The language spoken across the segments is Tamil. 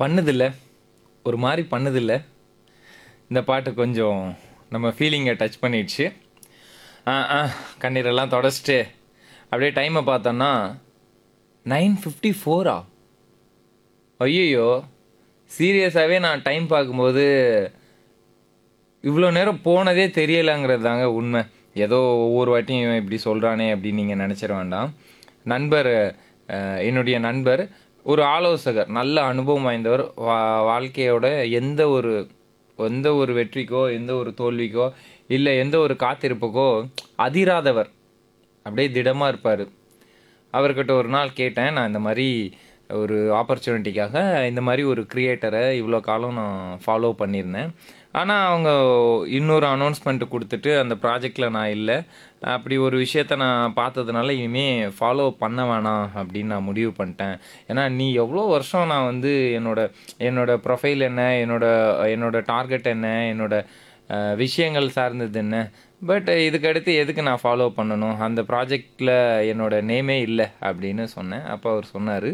பண்ணுதில்ல ஒரு மாதிரி பண்ணுதில்ல இந்த பாட்டு கொஞ்சம் நம்ம ஃபீலிங்கை டச் பண்ணிடுச்சு ஆ ஆ கண்ணீரெல்லாம் தொடச்சிட்டு அப்படியே டைமை பார்த்தோன்னா நைன் ஃபிஃப்டி ஃபோரா ஐயோ சீரியஸாகவே நான் டைம் பார்க்கும்போது இவ்வளோ நேரம் போனதே தெரியலைங்கிறது தாங்க உண்மை ஏதோ ஒவ்வொரு வாட்டியும் இவன் இப்படி சொல்கிறானே அப்படின்னு நீங்கள் நினச்சிட வேண்டாம் நண்பர் அஹ், என்னுடைய நண்பர் ஒரு ஆலோசகர் நல்ல அனுபவம் வாய்ந்தவர் வா வாழ்க்கையோட எந்த ஒரு எந்த ஒரு வெற்றிக்கோ எந்த ஒரு தோல்விக்கோ இல்லை எந்த ஒரு காத்திருப்புக்கோ அதிராதவர் அப்படியே திடமாக இருப்பார் அவர்கிட்ட ஒரு நாள் கேட்டேன் நான் இந்த மாதிரி ஒரு ஆப்பர்ச்சுனிட்டிக்காக இந்த மாதிரி ஒரு கிரியேட்டரை இவ்வளோ காலம் நான் ஃபாலோ பண்ணியிருந்தேன் ஆனால் அவங்க இன்னொரு அனௌன்ஸ்மெண்ட் கொடுத்துட்டு அந்த ப்ராஜெக்டில் நான் இல்லை அப்படி ஒரு விஷயத்த நான் பார்த்ததுனால இனிமேல் ஃபாலோ பண்ண வேணாம் அப்படின்னு நான் முடிவு பண்ணிட்டேன் ஏன்னா நீ எவ்வளோ வருஷம் நான் வந்து என்னோட என்னோட ப்ரொஃபைல் என்ன என்னோட என்னோட டார்கெட் என்ன என்னோட அஹ், விஷயங்கள் சார்ந்தது என்ன பட் இதுக்கடுத்து எதுக்கு நான் ஃபாலோ பண்ணணும் அந்த ப்ராஜெக்டில் என்னோட நேமே இல்லை அப்படின்னு சொன்னேன் அப்போ அவர் சொன்னார்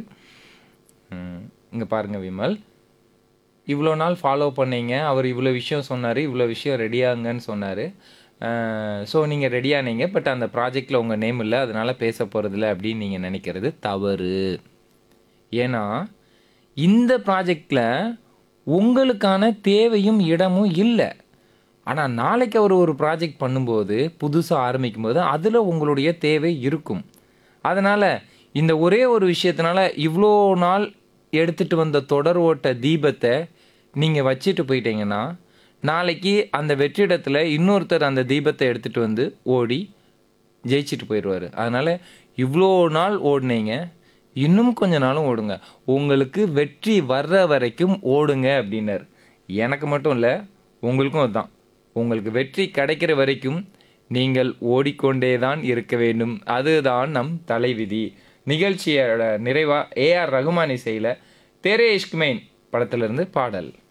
இங்கே பாருங்கள் விமல் இவ்வளோ நாள் ஃபாலோ பண்ணீங்க அவர் இவ்வளோ விஷயம் சொன்னார் இவ்வளோ விஷயம் ரெடியாங்கன்னு சொன்னார் ஸோ நீங்கள் ரெடியானீங்க பட் அந்த ப்ராஜெக்டில் உங்கள் நேம் இல்லை அதனால் பேச போகிறதில்ல அப்படின்னு நீங்கள் நினைக்கிறது தவறு ஏன்னா இந்த ப்ராஜெக்டில் உங்களுக்கான தேவையும் இடமும் இல்லை ஆனால் நாளைக்கு அவர் ஒரு ப்ராஜெக்ட் பண்ணும்போது புதுசாக ஆரம்பிக்கும் போது அதில் உங்களுடைய தேவை இருக்கும் அதனால் இந்த ஒரே ஒரு விஷயத்தினால இவ்வளோ நாள் எடுத்துகிட்டு வந்த தொடர் ஓட்ட தீபத்தை நீங்கள் வச்சுட்டு போயிட்டீங்கன்னா நாளைக்கு அந்த வெற்றிடத்தில் இன்னொருத்தர் அந்த தீபத்தை எடுத்துகிட்டு வந்து ஓடி ஜெயிச்சிட்டு போயிடுவார் அதனால் இவ்வளோ நாள் ஓடுனீங்க இன்னும் கொஞ்ச நாளும் ஓடுங்க உங்களுக்கு வெற்றி வர்ற வரைக்கும் ஓடுங்க அப்படின்னார் எனக்கு மட்டும் இல்லை உங்களுக்கும் அதுதான் உங்களுக்கு வெற்றி கிடைக்கிற வரைக்கும் நீங்கள் ஓடிக்கொண்டே தான் இருக்க வேண்டும் அதுதான் நம் தலைவிதி நிகழ்ச்சியோட நிறைவா ஏஆர் ரகுமான் இசையில் தேரே இஷ்க்மேன் படத்திலிருந்து பாடல்